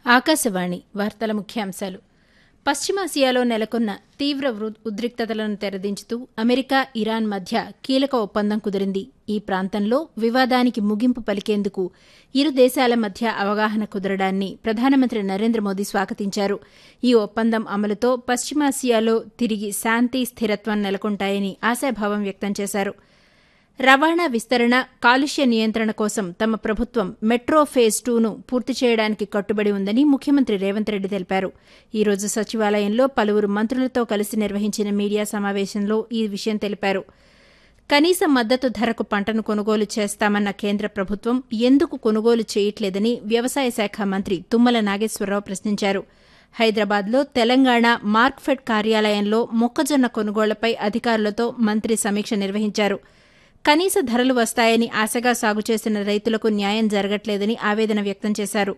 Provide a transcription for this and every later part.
ఆకాశవాణి వార్తల ముఖ్యాంశాలు పశ్చిమాసియాలో నెలకొన్న తీవ్ర వృ- ఉద్రిక్తతలను తెరదించుతూ అమెరికా ఇరాన్ మధ్య కీలక ఒప్పందం కుదిరింది ఈ ప్రాంతంలో వివాదానికి ముగింపు పలికేందుకు ఇరు దేశాల మధ్య అవగాహన కుదరడాన్ని ప్రధానమంత్రి నరేంద్ర మోదీ స్వాగతించారు ఈ ఒప్పందం అమలుతో పశ్చిమాసియాలో తిరిగి శాంతి స్థిరత్వం నెలకొంటాయని ఆశాభావం వ్యక్తం చేశారు రవాణా విస్తరణ కాలుష్య నియంత్రణ కోసం తమ ప్రభుత్వం మెట్రో ఫేజ్ టూను పూర్తి చేయడానికి కట్టుబడి ఉందని ముఖ్యమంత్రి రేవంత్ రెడ్డి తెలిపారు ఈ రోజు సచివాలయంలో పలువురు మంత్రులతో కలిసి నిర్వహించిన మీడియా సమావేశంలో ఈ విషయం తెలిపారు కనీస మద్దతు ధరకు పంటను కొనుగోలు చేస్తామన్న కేంద్ర ప్రభుత్వం ఎందుకు కొనుగోలు చేయట్లేదని వ్యవసాయ శాఖ మంత్రి తుమ్మల నాగేశ్వరరావు ప్రశ్నించారు హైదరాబాద్లో తెలంగాణ మార్క్ఫెడ్ కార్యాలయంలో మొక్కజొన్న కొనుగోళ్లపై అధికారులతో మంత్రి సమీక్ష నిర్వహించారు కనీస ధరలు వస్తాయని ఆశగా సాగు చేసిన రైతులకు న్యాయం జరగట్లేదని ఆవేదన వ్యక్తం చేశారు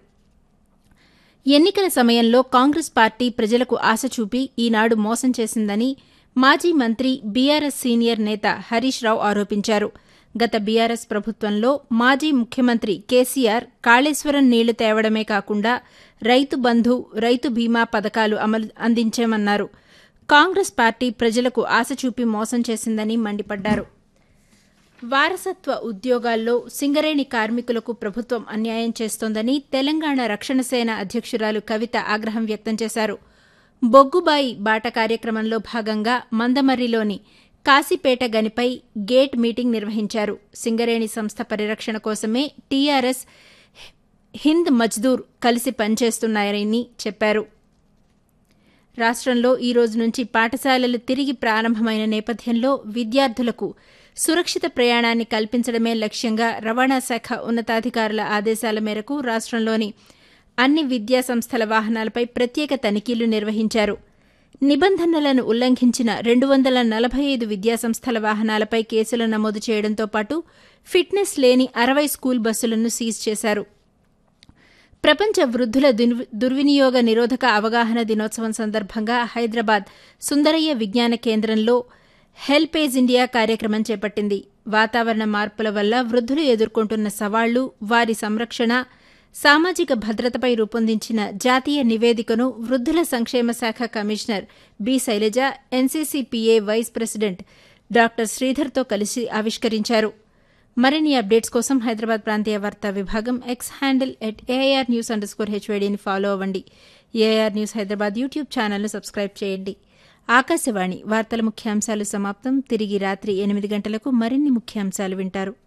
ఎన్నికల సమయంలో కాంగ్రెస్ పార్టీ ప్రజలకు ఆశ చూపి ఈనాడు మోసం చేసిందని మాజీ మంత్రి బీఆర్ఎస్ సీనియర్ నేత హరీష్ రావు ఆరోపించారు గత బీఆర్ఎస్ ప్రభుత్వంలో మాజీ ముఖ్యమంత్రి కేసీఆర్ కాళేశ్వరం నీళ్లు తేవడమే కాకుండా రైతు బంధు రైతు బీమా పథకాలు అమలు అందించామన్నారు కాంగ్రెస్ పార్టీ ప్రజలకు ఆశ చూపి మోసం చేసిందని మండిపడ్డారు వారసత్వ ఉద్యోగాల్లో సింగరేణి కార్మికులకు ప్రభుత్వం అన్యాయం చేస్తోందని తెలంగాణ రక్షణ సేన అధ్యక్షురాలు కవిత ఆగ్రహం వ్యక్తం చేశారు బొగ్గుబాయి బాట కార్యక్రమంలో భాగంగా మందమర్రిలోని కాశీపేట గనిపై గేట్ మీటింగ్ నిర్వహించారు సింగరేణి సంస్థ పరిరక్షణ కోసమే టీఆర్ఎస్ హింద్ మజ్దూర్ కలిసి పనిచేస్తున్నారని చెప్పారు రాష్ట్రంలో ఈ రోజు నుంచి పాఠశాలలు తిరిగి ప్రారంభమైన నేపథ్యంలో విద్యార్థులకు సురక్షిత ప్రయాణాన్ని కల్పించడమే లక్ష్యంగా రవాణా శాఖ ఉన్నతాధికారుల ఆదేశాల మేరకు రాష్ట్రంలోని అన్ని విద్యా సంస్థల వాహనాలపై ప్రత్యేక తనిఖీలు నిర్వహించారు నిబంధనలను ఉల్లంఘించిన రెండు వందల నలభై ఐదు విద్యాసంస్థల వాహనాలపై కేసులు నమోదు చేయడంతో పాటు ఫిట్నెస్ లేని అరవై స్కూల్ బస్సులను సీజ్ చేశారు ప్రపంచ వృద్ధుల దుర్వి- దుర్వినియోగ నిరోధక అవగాహన దినోత్సవం సందర్భంగా హైదరాబాద్ సుందరయ్య విజ్ఞాన కేంద్రంలో హెల్పేజ్ ఇండియా కార్యక్రమం చేపట్టింది వాతావరణ మార్పుల వల్ల వృద్ధులు ఎదుర్కొంటున్న సవాళ్లు వారి సంరక్షణ సామాజిక భద్రతపై రూపొందించిన జాతీయ నివేదికను వృద్ధుల సంక్షేమ శాఖ commissioner B Sailaja NCCPA vice president doctor శ్రీధర్తో కలిసి ఆవిష్కరించారు మరిన్ని అప్డేట్స్ కోసం హైదరాబాద్ ప్రాంతీయ వార్తా విభాగం X handle at AIR news underscore హెచ్వైడీని ఫాలో అవ్వండి ఏఐఆర్ న్యూస్ హైదరాబాద్ యూట్యూబ్ ఛానల్ను సబ్స్క్రైబ్ చేయండి ఆకాశవాణి వార్తల ముఖ్యాంశాలు సమాప్తం తిరిగి రాత్రి ఎనిమిది గంటలకు మరిన్ని ముఖ్యాంశాలు వింటారు